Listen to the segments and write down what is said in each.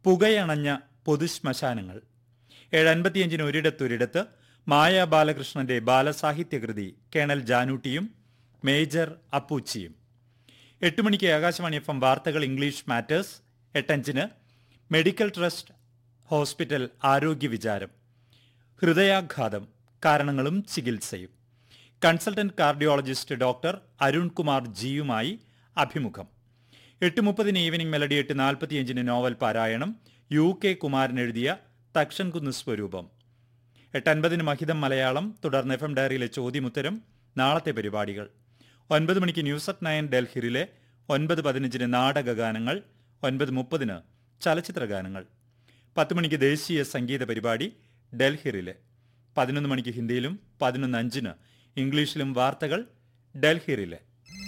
പുകയണഞ്ഞ പൊതുശ്മശാനങ്ങൾ ഏഴ് അൻപത്തിയഞ്ചിന് ഒരിടത്തൊരിടത്ത് മായ ബാലകൃഷ്ണന്റെ ബാലസാഹിത്യകൃതി കേണൽ ജാനൂട്ടിയും മേജർ അപ്പൂച്ചിയും എട്ട് മണിക്ക് ആകാശവാണി എഫ് എം വാർത്തകൾ ഇംഗ്ലീഷ് മാറ്റേഴ്സ് എട്ടഞ്ചിന് മെഡിക്കൽ ട്രസ്റ്റ് ഹോസ്പിറ്റൽ ആരോഗ്യ വിചാരം ഹൃദയാഘാതം കാരണങ്ങളും ചികിത്സയും consultant cardiologist doctor Arun Kumar ജിയുമായി അഭിമുഖം എട്ട് മുപ്പതിന് ഈവനിംഗ് മെലഡി എട്ട് നാൽപ്പത്തിയഞ്ചിന് നോവൽ പാരായണം യു കെ കുമാരൻ എഴുതിയ തക്ഷൻകുന്ന് സ്വരൂപം എട്ട് അൻപതിന് മഹിതം മലയാളം തുടർന്ന് എഫ് എം ഡയറിയിലെ ചോദ്യമുത്തരം നാളത്തെ പരിപാടികൾ ഒൻപത് മണിക്ക് ന്യൂസ് അറ്റ് നയൻ ഡൽഹിയിലെ ഒൻപത് പതിനഞ്ചിന് നാടകഗാനങ്ങൾ ഒൻപത് മുപ്പതിന് ചലച്ചിത്ര ഗാനങ്ങൾ പത്ത് മണിക്ക് ദേശീയ സംഗീത പരിപാടി ഡൽഹിയിലെ പതിനൊന്ന് മണിക്ക് ഹിന്ദിയിലും പതിനൊന്ന് അഞ്ചിന് ഇംഗ്ലീഷിലും വാർത്തകൾ ഡൽഹിയിലെ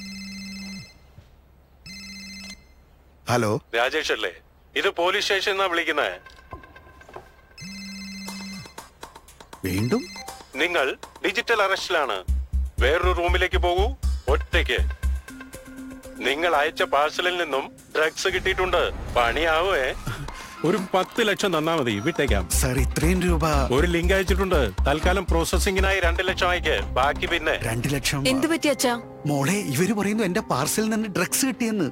ഹലോ രാജേഷ് അല്ലേ ഇത് പോലീസ് സ്റ്റേഷൻ എന്നാ വിളിക്കുന്നത് വീണ്ടും നിങ്ങൾ ഡിജിറ്റൽ അറസ്റ്റിലാണ് വേറൊരു റൂമിലേക്ക് പോകൂ ഒറ്റയ്ക്ക് നിങ്ങൾ അയച്ച പാഴ്സലിൽ നിന്നും ഡ്രഗ്സ് കിട്ടിയിട്ടുണ്ട് പണിയാവേ ഒരു പത്ത് ലക്ഷം തന്നാ മതി വിട്ടേക്കാം സാർ ഇത്രയും രൂപ ഒരു ലിങ്ക് അയച്ചിട്ടുണ്ട് തൽക്കാലം പ്രോസസിംഗിനായി രണ്ട് ലക്ഷം അയക്ക് ബാക്കി പിന്നെ രണ്ടു ലക്ഷം എന്തു പറ്റി അച്ഛാ മോളെ ഇവര് പറയുന്നു എന്റെ പാർസലിൽ നിന്ന് ഡ്രഗ്സ് കിട്ടിയെന്ന്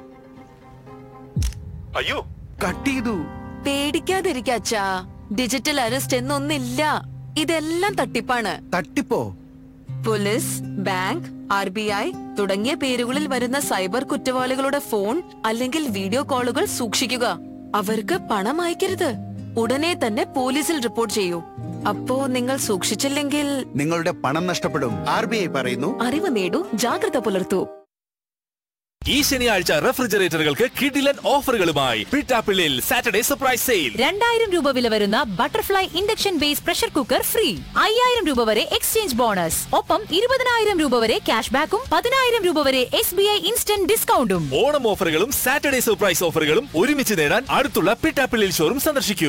അയ്യോ കട്ട് ചെയ്തു പേടിക്കാതിരിക്ക അച്ഛാ ഡിജിറ്റൽ അറസ്റ്റ് എന്നൊന്നില്ല ഇതെല്ലാം തട്ടിപ്പാണ് തട്ടിപ്പോ police bank R B I തുടങ്ങിയ പേരുകളിൽ വരുന്ന സൈബർ കുറ്റവാളികളുടെ ഫോൺ അല്ലെങ്കിൽ വീഡിയോ കോളുകൾ സൂക്ഷിക്കുക അവർക്ക് പണം അയക്കരുത് ഉടനെ തന്നെ പോലീസിൽ റിപ്പോർട്ട് ചെയ്യൂ അപ്പോ നിങ്ങൾ സൂക്ഷിച്ചില്ലെങ്കിൽ നിങ്ങളുടെ പണം നഷ്ടപ്പെടും ആർ ബി ഐ പറയുന്നു അറിവ് നേടൂ ജാഗ്രത പുലർത്തൂ ഈ ശനിയാഴ്ച റെഫ്രിജറേറ്ററുകൾക്ക് കിഡിലൻ ഓഫറുകളുമായി പിട്ടാപ്പിള്ളിൽ സാറ്റർഡേ സർപ്രൈസ് സെയിൽ രണ്ടായിരം രൂപ വില വരുന്ന butterfly induction base pressure cooker free അയ്യായിരം രൂപ വരെ എക്സ്ചേഞ്ച് ബോണസ് ഒപ്പം ഇരുപതിനായിരം രൂപ വരെ ക്യാഷ് ബാക്കും പതിനായിരം രൂപ വരെ എസ് ബി ഐ ഇൻസ്റ്റന്റ് ഡിസ്കൗണ്ടും ഓണം ഓഫറുകളും സാറ്റർഡേ സർപ്രൈസ് ഓഫറുകളും ഒരുമിച്ച് നേടാൻ അടുത്തുള്ള പിട്ടാപ്പിള്ളിൽ ഷോറും സന്ദർശിക്കൂ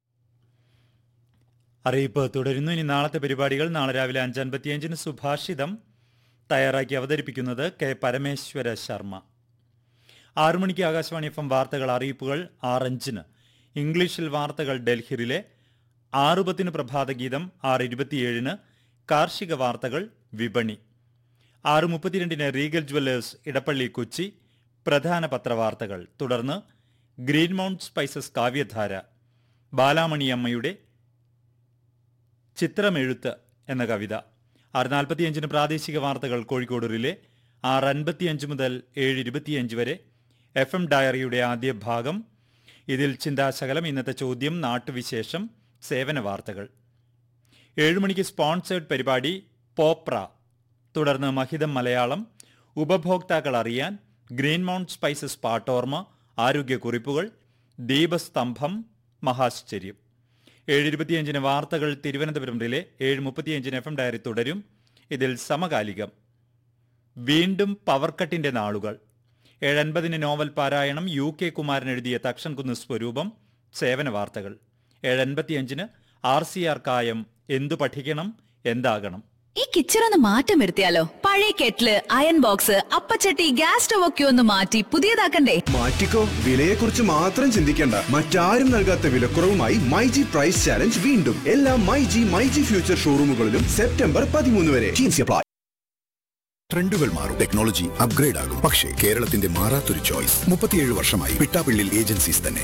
അറിയിപ്പ് തുടരുന്നു ഇനി നാളത്തെ പരിപാടികൾ നാളെ രാവിലെ അഞ്ചൻപത്തിയഞ്ചിന് സുഭാഷിതം തയ്യാറാക്കി അവതരിപ്പിക്കുന്നത് കെ പരമേശ്വര ശർമ്മ ആറു മണിക്ക് ആകാശവാണി എഫ് എം വാർത്തകൾ അറിയിപ്പുകൾ ആറഞ്ചിന് ഇംഗ്ലീഷിൽ വാർത്തകൾ ഡൽഹിയിലെ ആറു പത്തിന് പ്രഭാതഗീതം ആറ് ഇരുപത്തിയേഴിന് കാർഷിക വാർത്തകൾ വിപണി ആറ് മുപ്പത്തിരണ്ടിന് റീഗൽ ജ്വല്ലേഴ്സ് ഇടപ്പള്ളി കൊച്ചി പ്രധാന പത്രവാർത്തകൾ തുടർന്ന് ഗ്രീൻ മൗണ്ട് സ്പൈസസ് കാവ്യധാര ബാലാമണി അമ്മയുടെ ചിത്രമെഴുത്ത് എന്ന കവിത ആറ് നാൽപ്പത്തിയഞ്ചിന് പ്രാദേശിക വാർത്തകൾ കോഴിക്കോട് റിലേ ആറ് അൻപത്തിയഞ്ച് മുതൽ ഏഴ് ഇരുപത്തിയഞ്ച് വരെ എഫ് എം ഡയറിയുടെ ആദ്യ ഭാഗം ഇതിൽ ചിന്താശകലം ഇന്നത്തെ ചോദ്യം നാട്ടുവിശേഷം സേവന വാർത്തകൾ ഏഴ് മണിക്ക് സ്പോൺസേഡ് പരിപാടി പോപ്ര തുടർന്ന് മഹിതം മലയാളം ഉപഭോക്താക്കൾ അറിയാൻ ഗ്രീൻ മൗണ്ട് സ്പൈസസ് പാട്ടോർമ ആരോഗ്യക്കുറിപ്പുകൾ ദീപസ്തംഭം മഹാശ്ചര്യം ഏഴ് ഇരുപത്തിയഞ്ചിന് വാർത്തകൾ തിരുവനന്തപുരം റിലേ ഏഴ് മുപ്പത്തിയഞ്ചിന് എഫ് എം ഡയറി തുടരും ഇതിൽ സമകാലികം വീണ്ടും പവർ കട്ടിന്റെ നാളുകൾ ഏഴ് അൻപതിന് നോവൽ പാരായണം യു കെ കുമാരൻ എഴുതിയ തക്ഷൻകുന്ന് സ്വരൂപം സേവന വാർത്തകൾ ഏഴ് അൻപത്തിയഞ്ചിന് ആർ സി ആർ കായം എന്തു പഠിക്കണം എന്താകണം ഈ കിച്ചൺ ഒന്ന് മാറ്റം വരുത്തിയാലോ പഴയ കെറ്റില് അയൺ ബോക്സ് അപ്പച്ചട്ടി ഗ്യാസ് സ്റ്റവ് ഒക്കെ ഒന്ന് മാറ്റി പുതിയതാക്കണ്ടേ മാറ്റിക്കോ വിലയെക്കുറിച്ച് മാത്രം ചിന്തിക്കേണ്ട മറ്റാരും നൽകാത്ത വിലക്കുറവുമായി മൈജി പ്രൈസ് ചാലഞ്ച് വീണ്ടും എല്ലാ മൈജി മൈജി ഫ്യൂച്ചർ ഷോറൂമുകളിലും സെപ്റ്റംബർ പതിമൂന്ന് വരെ അപ്ലൈ ട്രെൻഡുകൾ മാറും ടെക്നോളജി അപ്ഗ്രേഡ് ആകും പക്ഷേ കേരളത്തിന്റെ മാറാത്തൊരു ചോയ്സ് മുപ്പത്തിയേഴ് വർഷമായി പിട്ടാപ്പിള്ളിൽ ഏജൻസീസ് തന്നെ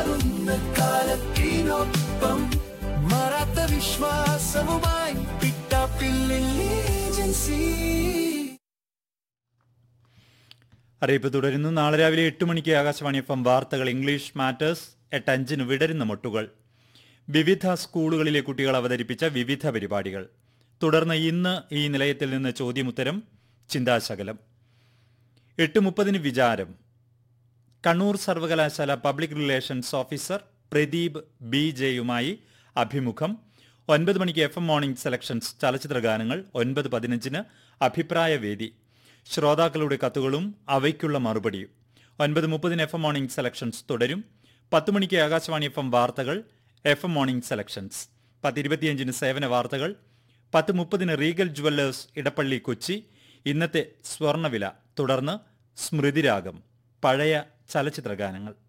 മാറാത്ത വിശ്വാസവുമായി പിട്ടാപ്പിള്ളിൽ ഏജൻസി അറിയിപ്പ് തുടരുന്നു നാളെ രാവിലെ എട്ട് മണിക്ക് ആകാശവാണി എഫ് എം വാർത്തകൾ ഇംഗ്ലീഷ് മാറ്റേഴ്സ് എട്ട് അഞ്ചിന് വിടരുന്ന മുട്ടുകൾ വിവിധ സ്കൂളുകളിലെ കുട്ടികൾ അവതരിപ്പിച്ച വിവിധ പരിപാടികൾ തുടർന്ന് ഇന്ന് ഈ നിലയത്തിൽ നിന്ന് ചോദ്യമുത്തരം ചിന്താശകലം എട്ട് മുപ്പതിന് വിചാരം കണ്ണൂർ സർവകലാശാല public relations officer Pradeep B ജെയുമായി അഭിമുഖം ഒൻപത് മണിക്ക് എഫ് എം മോർണിംഗ് സെലക്ഷൻസ് ചലച്ചിത്ര ഗാനങ്ങൾ ഒൻപത് പതിനഞ്ചിന് അഭിപ്രായവേദി ശ്രോതാക്കളുടെ കത്തുകളും അവയ്ക്കുള്ള മറുപടിയും ഒൻപത് മുപ്പതിന് എഫ് എം മോർണിംഗ് സെലക്ഷൻസ് തുടരും പത്ത് മണിക്ക് ആകാശവാണി എഫ് എം വാർത്തകൾ എഫ് എം മോർണിംഗ് സെലക്ഷൻസ് പത്ത് ഇരുപത്തിയഞ്ചിന് സേവന വാർത്തകൾ പത്ത് മുപ്പതിന് റീഗൽ ജുവല്ലേഴ്സ് ഇടപ്പള്ളി കൊച്ചി ഇന്നത്തെ സ്വർണ്ണവില തുടർന്ന് സ്മൃതിരാഗം പഴയ ചലച്ചിത്ര ഗാനങ്ങൾ